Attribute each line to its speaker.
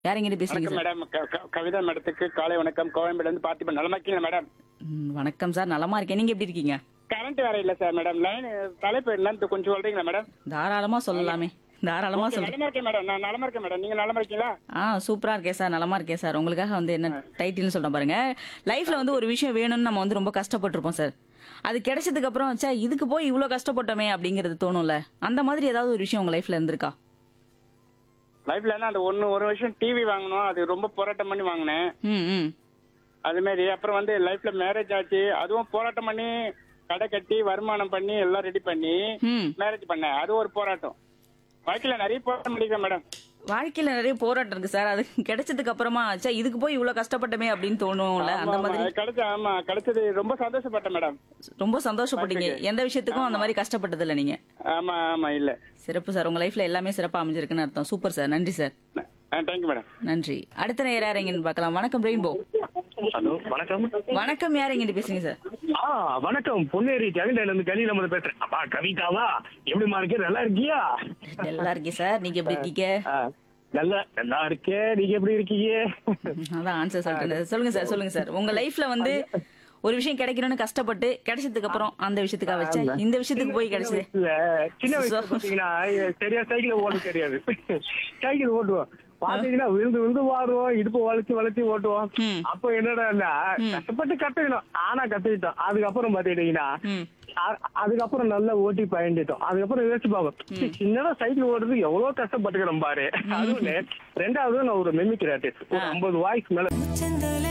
Speaker 1: யார் எங்கிட்ட பேசுறீங்க
Speaker 2: வணக்கம்
Speaker 1: சார்
Speaker 2: மேடம் க- க- கவிதா மேடத்துக்கு காலை வணக்கம் கோயம்பேடு இருந்து பார்த்திபன் நலமா இருக்கீங்களா மேடம்
Speaker 1: ம், வணக்கம் சார் நலமா இருக்கேன் நீங்க எப்படி இருக்கீங்க
Speaker 2: கரண்ட் வேற இல்ல சார் மேடம் லைன் தலைப்பு என்னன்னு கொஞ்சம் சொல்றீங்களா மேடம்
Speaker 1: தாராளமா சொல்லலாமே தாராளமா
Speaker 2: ஓகே,
Speaker 1: சொல்றேன்
Speaker 2: நலமா இருக்கேன் மேடம் நான் நலமா இருக்கேன் மேடம் நீங்க நலமா இருக்கீங்களா
Speaker 1: ஆ சூப்பரா இருக்கேன் சார் நலமா இருக்கேன் சார் உங்களுக்காக வந்து என்ன டைட்டில்னு சொல்றேன் பாருங்க லைஃப்ல வந்து ஒரு விஷயம் வேணும்னு நம்ம வந்து ரொம்ப கஷ்டப்பட்டிருப்போம் சார் அது கிடைச்சதுக்கு அப்புறம் சே இதுக்கு போய் இவ்ளோ கஷ்டப்பட்டோமே அப்படிங்கிறது தோணும்ல அந்த மாதிரி ஏதாவது ஒரு விஷயம் உங்க லைஃப்ல இருந்திருக்கா
Speaker 2: லைஃப்ல என்ன அந்த ஒன்னு ஒரு வருஷம் டிவி வாங்கணும் அது ரொம்ப போராட்டம் பண்ணி வாங்கினேன்
Speaker 1: ம் ம்
Speaker 2: அது மாதிரி அப்புறம் வந்து லைஃப்ல மேரேஜ் ஆச்சு அதுவும் போராட்டம் பண்ணி கடை கட்டி வருமானம் பண்ணி எல்லாம் ரெடி பண்ணி
Speaker 1: ம்
Speaker 2: மேரேஜ் பண்ணேன் அது ஒரு போராட்டம் வாழ்க்கையில நிறைய போராட்டம் பண்ணிக்கிறேன் மேடம்
Speaker 1: வாழ்க்கையில நிறைய போராட்டம் இருக்கு சார் அது கிடைச்சதுக்கு அப்புறமா சே இதுக்கு போய் இவ்ளோ கஷ்டப்பட்டமே அப்படின்னு தோணும்ல அந்த மாதிரி
Speaker 2: கிடைச்ச ஆமா கிடைச்சது ரொம்ப சந்தோஷப்பட்டேன் மேடம்
Speaker 1: ரொம்ப சந்தோஷப்பட்டீங்க எந்த விஷயத்துக்கும் அந்த மாதிரி கஷ்டப்பட்டது இல்ல நீங்க
Speaker 2: ஆமா ஆமா இல்ல
Speaker 1: சிறப்பு சார் உங்க லைஃப்ல எல்லாமே சிறப்பா அமைஞ்சிருக்குன்னு அர்த்தம் சூப்பர் சார் நன்றி சார்
Speaker 2: தேங்க்யூ மேடம்
Speaker 1: நன்றி அடுத்த நேரம் யார் எங்கன்னு பார்க்கலாம் வணக்கம் ரெயின்போ
Speaker 3: ஹலோ வணக்கம்
Speaker 1: வணக்கம் யார் எங்கிட்ட பேசுறீங்க சார்
Speaker 3: ஆ வணக்கம் பொன்னேரி கவிதையில இருந்து கலி நம்ம பேசுறேன் அப்பா கவிதாவா எப்படிமா இருக்கே நல்லா இருக்கியா
Speaker 1: நல்லா இருக்கேன் சார் நீங்க எப்படி இருக்கீங்க
Speaker 3: ஆ, நல்லா நல்லா இருக்கே நீங்க எப்படி இருக்கீங்க
Speaker 1: அதான் ஆன்சர் சொல்லிட்டேன் சொல்லுங்க சார் சொல்லுங்க சார் உங்க லைஃப்ல வந்து ஒரு விஷயம் கிடைக்கணும்னு கஷ்டப்பட்டு கிடைச்சதுக்கு அப்புறம் அந்த விஷயத்துக்காக வச்சேன் இந்த விஷயத்துக்கு போய் கிடைச்சது
Speaker 3: இல்ல சின்ன வயசுல பாத்தீங்கன்னா சரியா சைக்கிள் ஓட்ட தெரியாது சைக்கிள் ஓட்டுவோம் பாத்தீங்கன்னா விழுந்து விழுந்து வாடுவோம் இடுப்பு வளைச்சு வளைச்சு ஓட்டுவோம்
Speaker 1: ம்.
Speaker 3: அப்போ என்னடா கஷ்டப்பட்டு கத்துக்கணும் ஆனா கத்துக்கிட்டோம் அதுக்கப்புறம் பாத்துக்கிட்டீங்கன்னா
Speaker 1: ம்
Speaker 3: அ- அதுக்கப்புறம் நல்லா ஓட்டி பயந்துட்டோம் அதுக்கப்புறம் யோசிச்சு பார்ப்போம் சின்னதா சைக்கிள் ஓடுறது எவ்வளவு கஷ்டப்பட்டுக்கிறோம் பாரு அதுவும் ரெண்டாவது நான் ஒரு மெமிக் ஆர்டிஸ்ட் ஒரு ஐம்பது வாய்க்கு மேல